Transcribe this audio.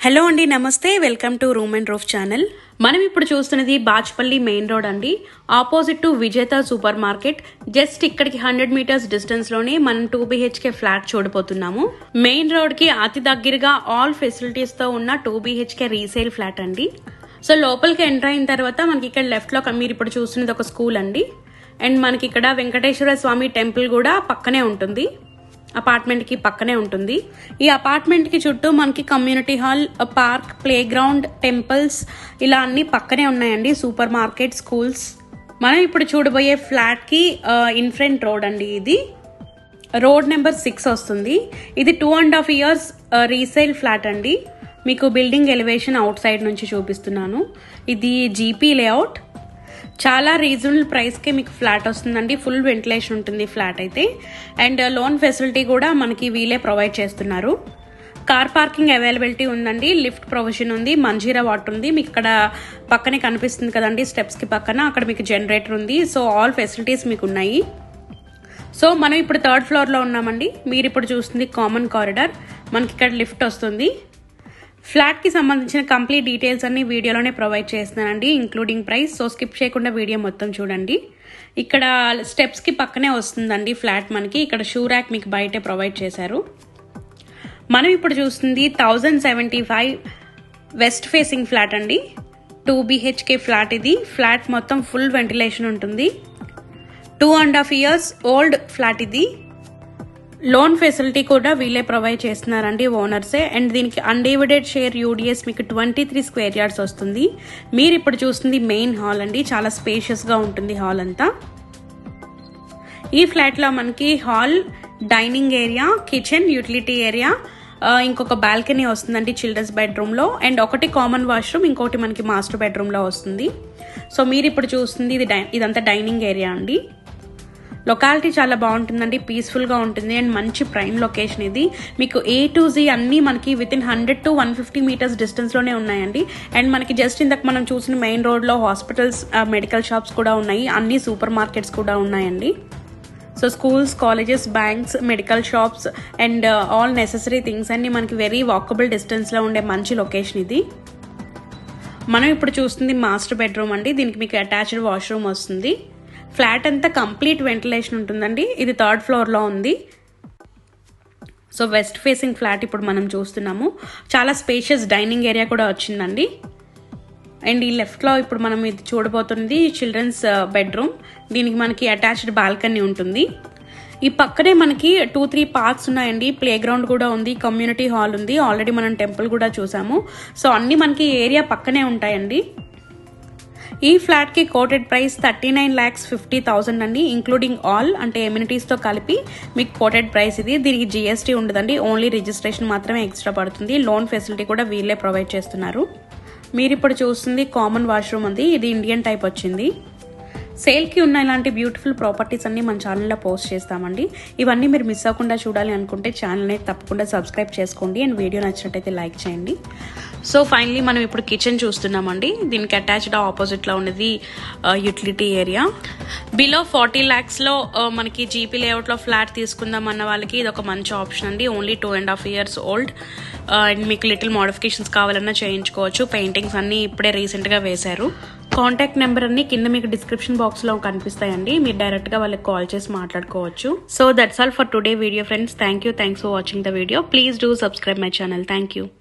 hello అండి నమస్తే welcome to room and roof channel మనం ఇప్పుడు చూస్తున్నది బాచ్పల్లి మెయిన్ రోడ్ అండి opposite to Vijetha super market just ఇక్కడికి హండ్రెడ్ మీటర్స్ డిస్టెన్స్ లోనే మనం టూ బిహెచ్కే ఫ్లాట్ చూడబోతున్నాము మెయిన్ రోడ్ కి అతి దగ్గరగా ఆల్ ఫెసిలిటీస్ తో ఉన్న టూ బిహెచ్కే రీసేల్ ఫ్లాట్ అండి సో లోపలికి ఎంటర్ అయిన తర్వాత మనకి ఇక్కడ లెఫ్ట్ లో మీరు ఇప్పుడు చూస్తున్నది ఒక స్కూల్ అండి అండ్ మనకి ఇక్కడ వెంకటేశ్వర స్వామి టెంపుల్ కూడా పక్కనే ఉంటుంది అపార్ట్మెంట్ కి పక్కనే ఉంటుంది ఈ అపార్ట్మెంట్ కి చుట్టూ మనకి community hall park play ground temples ఇలా అన్ని పక్కనే ఉన్నాయండి సూపర్ మార్కెట్ స్కూల్స్ మనం ఇప్పుడు చూడబోయే ఫ్లాట్ కి ఇన్ఫ్రంట్ రోడ్ అండి ఇది రోడ్ నెంబర్ సిక్స్ వస్తుంది ఇది two and half years resale flat అండి మీకు బిల్డింగ్ ఎలివేషన్ అవుట్ సైడ్ నుంచి చూపిస్తున్నాను ఇది జీపీ లేఅవుట్ చాలా రీజనబుల్ ప్రైస్కే మీకు ఫ్లాట్ వస్తుందండి ఫుల్ వెంటిలేషన్ ఉంటుంది ఫ్లాట్ అయితే అండ్ లోన్ ఫెసిలిటీ కూడా మనకి వీలే ప్రొవైడ్ చేస్తున్నారు కార్ పార్కింగ్ అవైలబిలిటీ ఉందండి లిఫ్ట్ ప్రొవిజన్ ఉంది మంజీరా వాటర్ ఉంది మీకు ఇక్కడ పక్కనే కనిపిస్తుంది కదండి స్టెప్స్కి పక్కన అక్కడ మీకు జనరేటర్ ఉంది సో ఆల్ ఫెసిలిటీస్ మీకు ఉన్నాయి సో మనం ఇప్పుడు థర్డ్ ఫ్లోర్లో ఉన్నామండి మీరు ఇప్పుడు చూస్తుంది కామన్ కారిడార్ మనకి ఇక్కడ లిఫ్ట్ వస్తుంది ఫ్లాట్కి సంబంధించిన కంప్లీట్ డీటెయిల్స్ అన్ని వీడియోలోనే ప్రొవైడ్ చేస్తున్నానండి ఇంక్లూడింగ్ ప్రైస్ సో స్కిప్ చేయకుండా వీడియో మొత్తం చూడండి ఇక్కడ స్టెప్స్కి పక్కనే వస్తుందండి ఫ్లాట్ మనకి ఇక్కడ షూ ర్యాక్ మీకు బయటే ప్రొవైడ్ చేశారు మనం ఇప్పుడు చూస్తుంది thousand seventy five west facing flat అండి టూ బీహెచ్కే ఫ్లాట్ ఇది ఫ్లాట్ మొత్తం ఫుల్ వెంటిలేషన్ ఉంటుంది two and half years old flat ఇది లోన్ ఫెసిలిటీ కూడా వీళ్ళే ప్రొవైడ్ చేస్తున్నారండి ఓనర్సే అండ్ దీనికి అన్డివిడెడ్ షేర్ యూడిఎస్ మీకు ట్వంటీ త్రీ స్క్వేర్ యార్డ్స్ వస్తుంది మీరు ఇప్పుడు చూస్తుంది మెయిన్ హాల్ అండి చాలా స్పేషియస్గా ఉంటుంది హాల్ అంతా ఈ ఫ్లాట్లో మనకి hall dining area kitchen utility area ఇంకొక బాల్కనీ వస్తుందండి చిల్డ్రన్స్ బెడ్రూమ్లో అండ్ ఒకటి కామన్ వాష్రూమ్ ఇంకొకటి మనకి మాస్టర్ బెడ్రూమ్లో వస్తుంది సో మీరు ఇప్పుడు చూస్తుంది ఇది ఇదంతా డైనింగ్ ఏరియా అండి లొకాలిటీ చాలా బాగుంటుందండి పీస్ఫుల్గా ఉంటుంది అండ్ మంచి ప్రైమ్ లొకేషన్ ఇది మీకు ఏ టు జీ అన్నీ మనకి within hundred to one fifty meters డిస్టెన్స్లోనే ఉన్నాయండి అండ్ మనకి జస్ట్ ఇందాక మనం చూసిన మెయిన్ రోడ్లో హాస్పిటల్స్ మెడికల్ షాప్స్ కూడా ఉన్నాయి అన్ని సూపర్ మార్కెట్స్ కూడా ఉన్నాయండి so schools colleges banks medical shops and all necessary things అన్ని మనకి వెరీ వాకబుల్ డిస్టెన్స్లో ఉండే మంచి లొకేషన్ ఇది మనం ఇప్పుడు చూస్తుంది మాస్టర్ బెడ్రూమ్ అండి దీనికి మీకు అటాచ్డ్ వాష్రూమ్ వస్తుంది ఫ్లాట్ అంతా కంప్లీట్ వెంటిలేషన్ ఉంటుందండి ఇది థర్డ్ ఫ్లోర్లో ఉంది సో వెస్ట్ ఫేసింగ్ ఫ్లాట్ ఇప్పుడు మనం చూస్తున్నాము చాలా స్పేషియస్ డైనింగ్ ఏరియా కూడా వచ్చిందండి అండ్ ఈ లెఫ్ట్లో ఇప్పుడు మనం ఇది చూడబోతుంది చిల్డ్రన్స్ బెడ్రూమ్ దీనికి మనకి అటాచ్డ్ బాల్కనీ ఉంటుంది ఈ పక్కనే మనకి టూ త్రీ పార్క్స్ ఉన్నాయండి ప్లే గ్రౌండ్ కూడా ఉంది కమ్యూనిటీ హాల్ ఉంది ఆల్రెడీ మనం టెంపుల్ కూడా చూసాము సో అన్ని మనకి ఏరియా పక్కనే ఉంటాయండి ఈ ఫ్లాట్ కి quoted price thirty nine lakhs fifty thousand అండి ఇంక్లూడింగ్ ఆల్ అంటే ఎమ్యూనిటీస్ తో కలిపి మీకు కోటెడ్ ప్రైస్ ఇది దీనికి జిఎస్టీ ఉండదండి ఓన్లీ రిజిస్ట్రేషన్ మాత్రమే ఎక్స్ట్రా పడుతుంది లోన్ ఫెసిలిటీ కూడా వీళ్ళే ప్రొవైడ్ చేస్తున్నారు మీరు ఇప్పుడు చూస్తుంది కామన్ వాష్రూమ్ ఉంది ఇది ఇండియన్ టైప్ వచ్చింది సేల్కి ఉన్న ఇలాంటి బ్యూటిఫుల్ ప్రాపర్టీస్ అన్ని మన ఛానల్లో పోస్ట్ చేస్తామండి ఇవన్నీ మీరు మిస్ అవ్వకుండా చూడాలి అనుకుంటే ఛానల్ని తప్పకుండా సబ్స్క్రైబ్ చేసుకోండి అండ్ వీడియో నచ్చినట్టయితే లైక్ చేయండి సో ఫైనలీ మనం ఇప్పుడు కిచెన్ చూస్తున్నామండి దీనికి అటాచ్డ్ ఆపోజిట్లో ఉన్నది యూటిలిటీ ఏరియా బిలో ఫార్టీ ల్యాక్స్లో మనకి జీపీ లేఅవుట్లో ఫ్లాట్ తీసుకుందాం అన్న వాళ్ళకి ఇది ఒక మంచి ఆప్షన్ అండి only two and half years old and మీకు లిటిల్ మోడిఫికేషన్స్ కావాలన్నా చేయించుకోవచ్చు పెయింటింగ్స్ అన్నీ ఇప్పుడే రీసెంట్గా వేశారు కాంటాక్ట్ నెంబర్ అన్ని కింద మీకు డిస్క్రిప్షన్ బాక్స్ లో కనిపిస్తాయండి మీరు డైరెక్ట్ గా వాళ్ళకి కాల్ చేసి మాట్లాడుకోవచ్చు so that's all for today video friends thank you thanks for watching the video please do subscribe my channel thank you